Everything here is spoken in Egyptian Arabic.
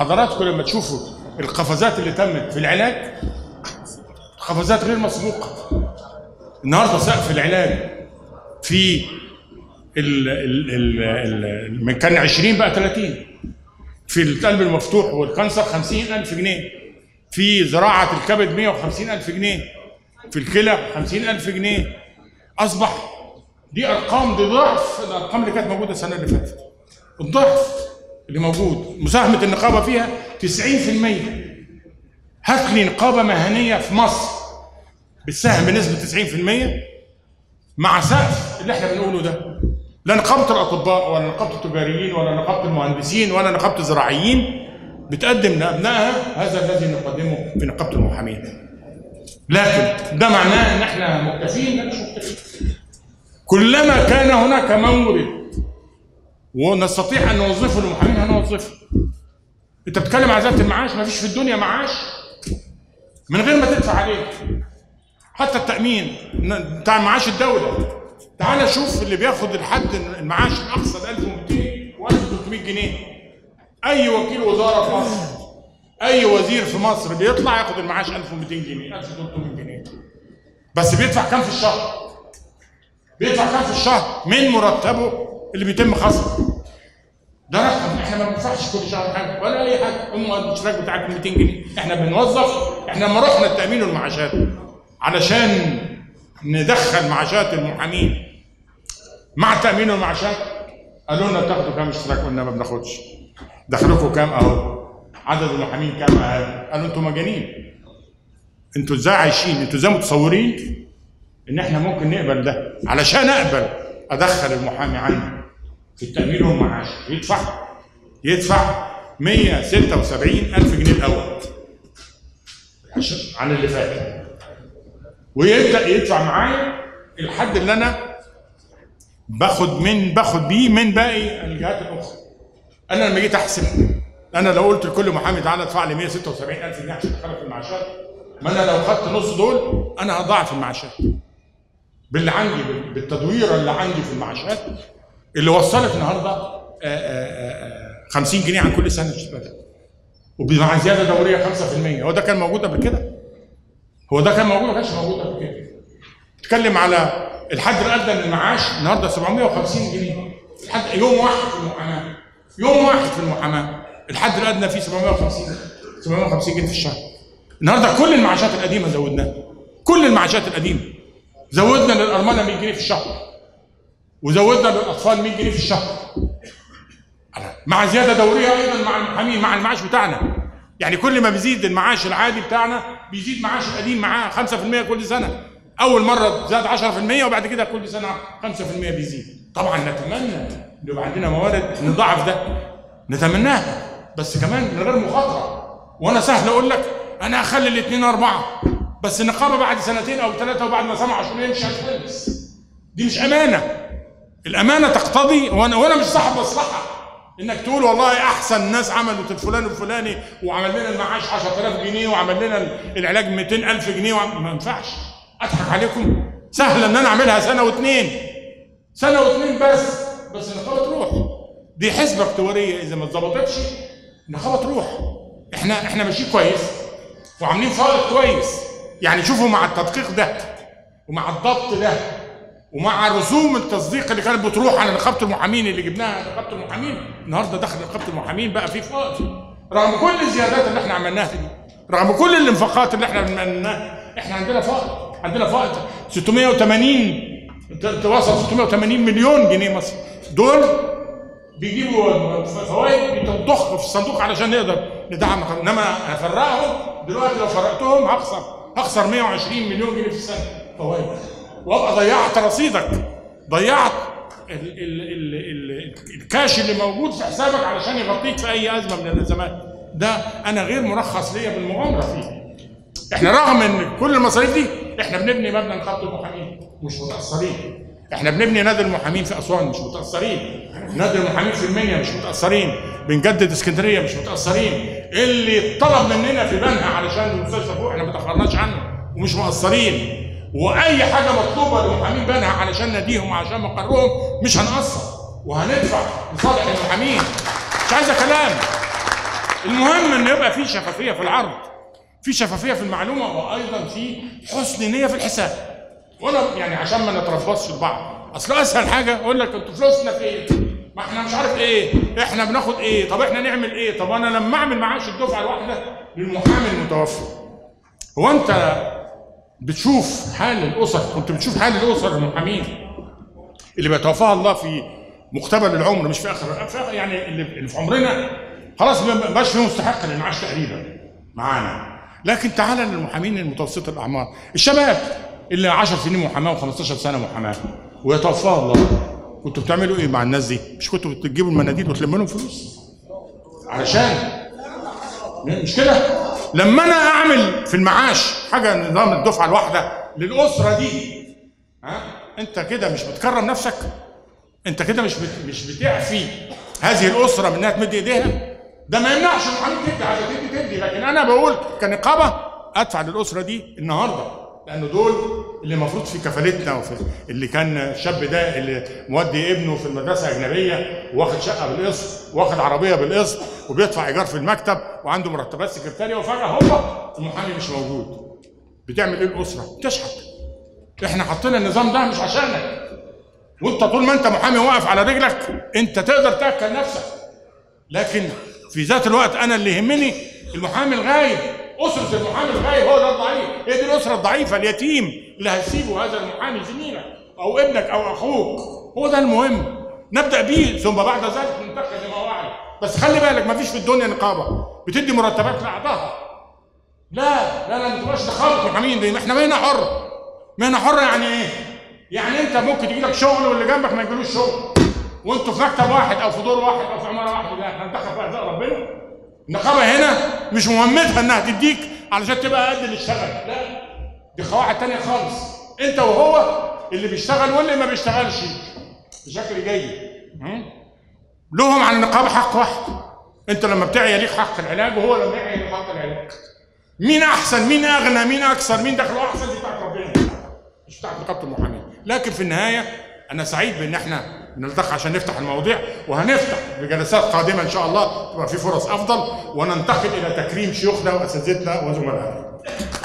حضراتكم لما تشوفوا القفزات اللي تمت في العلاج قفزات غير مسبوقه النهارده سقف العلاج في ال ال ال ال من كان 20 بقى 30 في القلب المفتوح والكانسر 50000 جنيه في زراعه الكبد 150000 جنيه في الكلى 50000 جنيه اصبح دي ارقام دي ضعف الارقام اللي كانت موجوده السنه اللي فاتت الضعف اللي موجود مساهمه النقابه فيها 90% هات لي نقابه مهنيه في مصر بتساهم بنسبه 90% مع سقف اللي احنا بنقوله ده لا نقابه الاطباء ولا نقابه التجاريين ولا نقابه المهندسين ولا نقابه الزراعيين بتقدم لابنائها هذا الذي نقدمه في نقابه المحامين لكن ده معناه ان احنا مكتفين لا مش مكتفين كلما كان هناك مورد ونستطيع ان نوظفه للمحامين هنوظفه انت بتتكلم على ذات المعاش ما فيش في الدنيا معاش من غير ما تدفع عليه حتى التامين بتاع معاش الدوله تعال شوف اللي بياخد الحد المعاش الاقصى ال 1200 و 1300 جنيه اي وكيل وزاره في مصر اي وزير في مصر بيطلع ياخد المعاش 1200 جنيه 1300 جنيه بس بيدفع كام في الشهر بيدفع كام في الشهر من مرتبه اللي بيتم خصمه ده رقم احنا ما بندفعش كل شهر حاجه ولا اي حاجه هم الاشتراك بتاعك 200 جنيه احنا بنوظف احنا لما رحنا التامين والمعاشات علشان ندخل معاشات المحامين مع التامين والمعاشات قالوا لنا بتاخدوا كام اشتراك قلنا ما بناخدش دخلكم كام اهو عدد المحامين كام اهو قالوا انتوا مجانين انتوا ازاي عايشين انتوا ازاي متصورين ان احنا ممكن نقبل ده علشان اقبل ادخل المحامي عندي في التامين والمعاش يدفع يدفع 176 الف جنيه الاول عشان عن اللي فات ويبدا يدفع معايا الحد اللي انا باخد من باخد بيه من باقي الجهات الاخرى انا لما جيت احسب انا لو قلت لكل محامي تعالى ادفع لي 176 الف جنيه عشان ادخلك في المعاشات ما انا لو خدت نص دول انا هضاعف المعاشات باللي عندي بالتدويره اللي عندي في المعاشات اللي وصلت النهارده آآ آآ 50 جنيه عن كل سنه اشتغل ومع زياده دوريه 5% هو ده كان موجود قبل كده هو ده كان موجود ما كانش موجود قبل كده اتكلم على الحد الادنى للمعاش النهارده 750 جنيه الحد يوم واحد في المحاماه يوم واحد في المحاماه الحد الادنى فيه 750 750 جنيه في الشهر النهارده كل المعاشات القديمه زودناها كل المعاشات القديمه زودنا للارمله 100 جنيه في الشهر وزودنا للاطفال 100 جنيه في الشهر مع زياده دوريه ايضا مع المحامين مع المعاش بتاعنا يعني كل ما بيزيد المعاش العادي بتاعنا بيزيد معاش القديم معاه 5% كل سنه اول مره زاد 10% وبعد كده كل سنه 5% بيزيد طبعا نتمنى ان يبقى عندنا موارد نضاعف ده نتمناها بس كمان من غير مخاطره وانا سهل اقول لك انا اخلي الاثنين اربعه بس النقابه بعد سنتين او ثلاثه وبعد ما سمع شهور يمشي هتخلص دي مش امانه الامانه تقتضي وانا وانا مش صاحب مصلحه انك تقول والله احسن ناس عملوا الفلان الفلاني وعمل لنا المعاش 10000 جنيه وعمل لنا العلاج 200000 جنيه وعم... ما ينفعش اضحك عليكم سهل ان انا اعملها سنه واثنين سنه واثنين بس بس النقابه تروح دي حسبه اختباريه اذا ما اتظبطتش النقابه تروح احنا احنا ماشيين كويس وعاملين فائض كويس يعني شوفوا مع التدقيق ده ومع الضبط ده ومع رسوم التصديق اللي كانت بتروح على نقابه المحامين اللي جبناها نقابه المحامين النهارده داخل نقابه المحامين بقى في فائض رغم كل الزيادات اللي احنا عملناها دي رغم كل الانفاقات اللي احنا عملناها احنا عندنا فائض عندنا فائض 680 توصل 680 مليون جنيه مصري دول بيجيبوا فوائد بتضخ في الصندوق علشان نقدر ندعم انما افرقهم دلوقتي لو فرقتهم هخسر هخسر 120 مليون جنيه في السنه فوائد وابقى ضيعت رصيدك ضيعت ال ال ال ال الكاش اللي موجود في حسابك علشان يغطيك في اي ازمه من الازمات ده انا غير مرخص ليا بالمغامره فيه احنا رغم ان كل المصاريف دي احنا بنبني مبنى نقابه المحامين مش متاثرين احنا بنبني نادي المحامين في اسوان مش متاثرين نادي المحامين في المنيا مش متاثرين بنجدد اسكندريه مش متاثرين اللي طلب مننا في بنها علشان المستشفى فوق احنا ما تاخرناش عنه ومش مقصرين واي حاجه مطلوبه للمحامين بنها علشان ناديهم وعشان مقرهم مش هنقصر وهندفع لصالح المحامين مش عايزه كلام المهم ان يبقى في شفافيه في العرض في شفافيه في المعلومه وايضا في حسن نيه في الحساب وانا يعني عشان ما نتربصش لبعض اصل اسهل حاجه اقول لك انتوا فلوسنا فين ما احنا مش عارف ايه احنا بناخد ايه طب احنا نعمل ايه طب انا لما اعمل معاش الدفعه الواحده للمحامي المتوفي هو انت بتشوف حال الاسر كنت بتشوف حال الاسر المحامين اللي بيتوفاها الله في مقتبل العمر مش في اخر في آخر- يعني اللي اللي في عمرنا خلاص ما بقاش فيه مستحق للمعاش تقريبا معانا لكن تعالى للمحامين المتوسط الاعمار الشباب اللي 10 سنين محاماه و15 سنه محاماه ويتوفاها الله كنتوا بتعملوا ايه مع الناس دي؟ مش كنتوا بتجيبوا المناديل وتلموا لهم فلوس؟ علشان مش كده؟ لما انا اعمل في المعاش حاجه نظام الدفعه الواحده للاسره دي ها انت كده مش بتكرم نفسك انت كده مش بت... مش بتعفي هذه الاسره من انها تمد ايديها ده ما يمنعش المحامي تدي عايزه تدي تدي لكن انا بقول كنقابه ادفع للاسره دي النهارده لانه دول اللي المفروض في كفالتنا وفي اللي كان الشاب ده اللي مودي ابنه في المدرسه اجنبيه واخد شقه بالقسط واخد عربيه بالقسط وبيدفع ايجار في المكتب وعنده مرتبات سكرتاريه وفجاه هوبا المحامي مش موجود بتعمل ايه الاسره؟ بتشحت احنا حطينا النظام ده مش عشانك وانت طول ما انت محامي واقف على رجلك انت تقدر تاكل نفسك لكن في ذات الوقت انا اللي يهمني المحامي الغايب اسره المحامي الغايب هو ده الضعيف هي دي الاسره الضعيفه اليتيم اللي هتسيبه هذا المحامي زميلك او ابنك او اخوك هو ده المهم نبدا بيه ثم بعد ذلك ننتقل لما وعي بس خلي بالك ما فيش في الدنيا نقابه بتدي مرتبات لاعضائها لا لا لا ما تبقاش نقابه محامين دي احنا مهنه حره مهنه حره يعني ايه؟ يعني انت ممكن يجي لك شغل واللي جنبك ما يجيلوش شغل وانتوا في مكتب واحد او في دور واحد او في عماره واحده لا احنا ندخل في ارزاق ربنا النقابه هنا مش مهمتها انها تديك علشان تبقى قد اللي اشتغل لا دي قواعد تانية خالص انت وهو اللي بيشتغل واللي ما بيشتغلش بشكل جيد م? لهم على النقابه حق واحد انت لما بتعي ليك حق العلاج وهو لما يعي ليه حق العلاج مين احسن مين اغنى مين اكثر مين دخله احسن دي بتاعت ربنا مش بتاعت نقابه المحامين لكن في النهايه انا سعيد بان احنا بنلتقي عشان نفتح المواضيع وهنفتح بجلسات قادمه ان شاء الله تبقى في فرص افضل وننتقل الى تكريم شيوخنا واساتذتنا وزملائنا